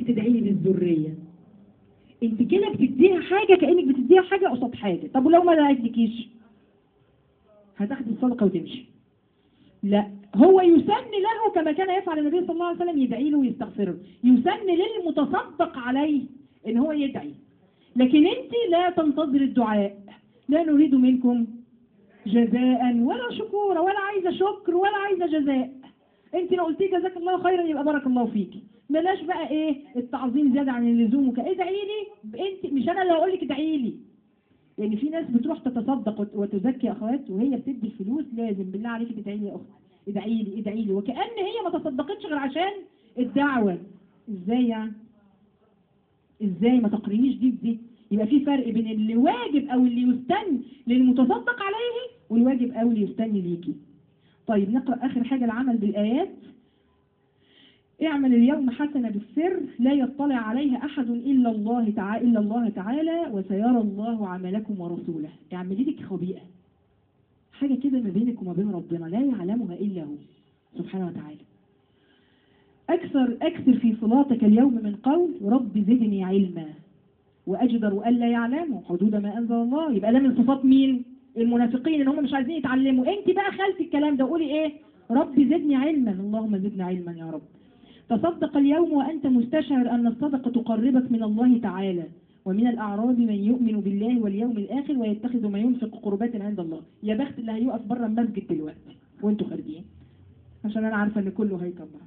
تدعي لي بالذريه انت كده بتديها حاجه كانك بتديها حاجه قصاد حاجه طب ولو ما دعتلكيش هتاخدي الصدقه وتمشي لا هو يسن له كما كان يفعل النبي صلى الله عليه وسلم يدعي له ويستغفر له يسن للمتصدق عليه ان هو يدعي لكن انت لا تنتظر الدعاء لا نريد منكم جزاء ولا شكورا ولا عايزه شكر ولا عايزه جزاء انت لو قلتي جزاك الله خيرا يبقى بارك الله فيكي بلاش بقى ايه التعظيم زياده عن اللزوم وك ادعي لي انت مش انا اللي هقول لك ادعي لي لان في ناس بتروح تتصدق وت- وتزكي اخوات وهي بتدي الفلوس لازم بالله عليك تدعي لي يا اخت ادعي لي ادعي لي وكأن هي ما تصدقتش غير عشان الدعوه ازاي يعني ازاي ما تقرنيش دي بدي يبقى في فرق بين اللي واجب او اللي يستن للمتصدق عليه والواجب او اللي يستن ليكي طيب نقرأ آخر حاجة العمل بالآيات اعمل اليوم حسنة بالسر لا يطلع عليها أحد إلا الله تعالى إلا الله تعالى وسيرى الله عملكم ورسوله اعملي لك خبيئة حاجة كده ما بينك وما بين ربنا لا يعلمها إلا هو سبحانه وتعالى أكثر أكثر في صلاتك اليوم من قول رب زدني علما وأجدر ألا يعلموا حدود ما أنزل الله يبقى ده من صفات مين؟ المنافقين ان هم مش عايزين يتعلموا انت بقى خلفي الكلام ده قولي ايه رب زدني علما اللهم زدنا علما يا رب تصدق اليوم وانت مستشعر ان الصدقه تقربك من الله تعالى ومن الاعراب من يؤمن بالله واليوم الاخر ويتخذ ما ينفق قربات عند الله يا بخت اللي هيقف بره المسجد دلوقتي وانتوا خارجين عشان انا عارفه ان كله هيكبر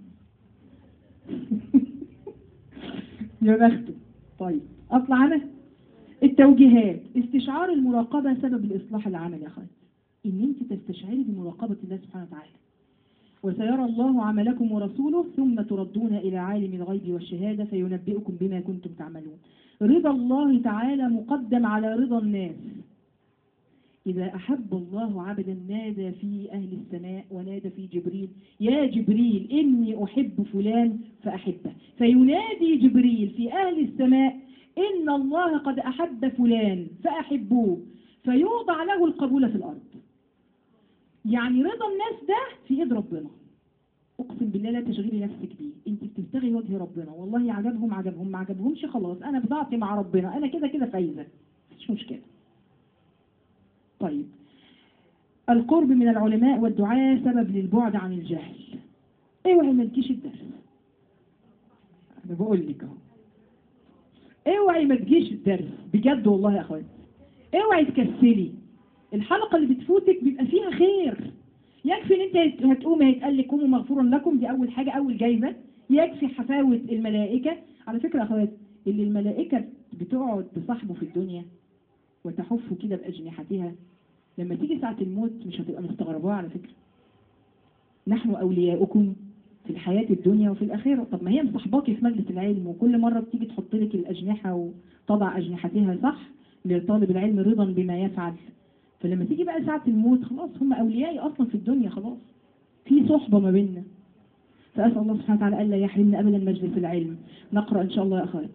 يا بخته طيب اطلع انا التوجيهات استشعار المراقبة سبب الإصلاح العملي يا أخوان إن أنت تستشعري بمراقبة الله سبحانه وتعالى وسيرى الله عملكم ورسوله ثم تردون إلى عالم الغيب والشهادة فينبئكم بما كنتم تعملون رضا الله تعالى مقدم على رضا الناس إذا أحب الله عبدا نادى في أهل السماء ونادى في جبريل يا جبريل إني أحب فلان فأحبه فينادي جبريل في أهل السماء إن الله قد أحب فلان فأحبوه فيوضع له القبول في الأرض يعني رضا الناس ده في إيد ربنا أقسم بالله لا تشغلي نفسك بيه أنت بتبتغي وجه ربنا والله عجبهم عجبهم ما عجبهمش خلاص أنا بضاعتي مع ربنا أنا كده كده فايزة مش مشكلة طيب القرب من العلماء والدعاء سبب للبعد عن الجهل اوعي ما تجيش الدرس انا بقول لك اهو اوعي ما تجيش الدرس بجد والله يا اخوان اوعي تكسلي الحلقه اللي بتفوتك بيبقى فيها خير يكفي ان انت هتقوم هيتقال لك قوموا مغفورا لكم دي اول حاجه اول جايزه يكفي حفاوه الملائكه على فكره يا اخوات اللي الملائكه بتقعد تصاحبه في الدنيا وتحف كده باجنحتها لما تيجي ساعه الموت مش هتبقى مستغرباه على فكره نحن اولياؤكم في الحياة الدنيا وفي الآخرة طب ما هي مصاحباكي في مجلس العلم وكل مرة بتيجي تحط لك الأجنحة وتضع أجنحتها صح لطالب العلم رضا بما يفعل فلما تيجي بقى ساعة الموت خلاص هم أوليائي أصلا في الدنيا خلاص في صحبة ما بيننا فأسأل الله سبحانه وتعالى ألا يحرمنا أبدا مجلس العلم نقرأ إن شاء الله يا أخوات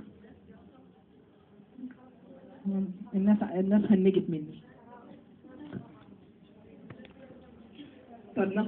الناس الناس هنجت مني طب